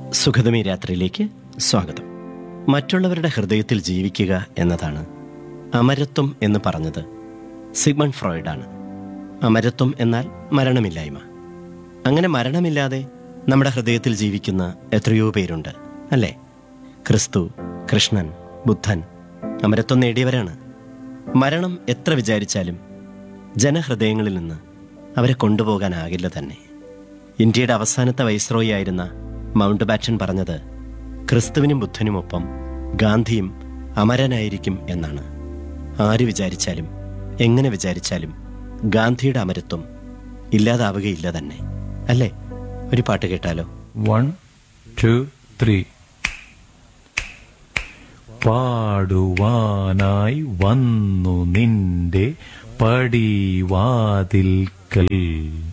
സുഖതമി രാത്രിയിലേക്ക് സ്വാഗതം മറ്റുള്ളവരുടെ ഹൃദയത്തിൽ ജീവിക്കുക എന്നതാണ് അമരത്വം എന്ന് പറഞ്ഞത് സിഗ്മൺ ഫ്രോയിഡാണ് അമരത്വം എന്നാൽ മരണമില്ലായ്മ അങ്ങനെ മരണമില്ലാതെ നമ്മുടെ ഹൃദയത്തിൽ ജീവിക്കുന്ന എത്രയോ പേരുണ്ട് അല്ലേ ക്രിസ്തു കൃഷ്ണൻ ബുദ്ധൻ അമരത്വം നേടിയവരാണ് മരണം എത്ര വിചാരിച്ചാലും ജനഹൃദയങ്ങളിൽ നിന്ന് അവരെ കൊണ്ടുപോകാനാകില്ല തന്നെ ഇന്ത്യയുടെ അവസാനത്തെ വൈസ്രോയി ആയിരുന്ന മൗണ്ട് ബാറ്റൻ പറഞ്ഞത് ക്രിസ്തുവിനും ബുദ്ധനുമൊപ്പം ഗാന്ധിയും അമരനായിരിക്കും എന്നാണ് ആര് വിചാരിച്ചാലും എങ്ങനെ വിചാരിച്ചാലും ഗാന്ധിയുടെ അമരത്വം ഇല്ലാതാവുകയില്ല തന്നെ അല്ലേ ഒരു പാട്ട് കേട്ടാലോ വൺ ടു ത്രീ പാടുവാനായി വന്നു നിന്റെ പടിവാതിൽക്കൽ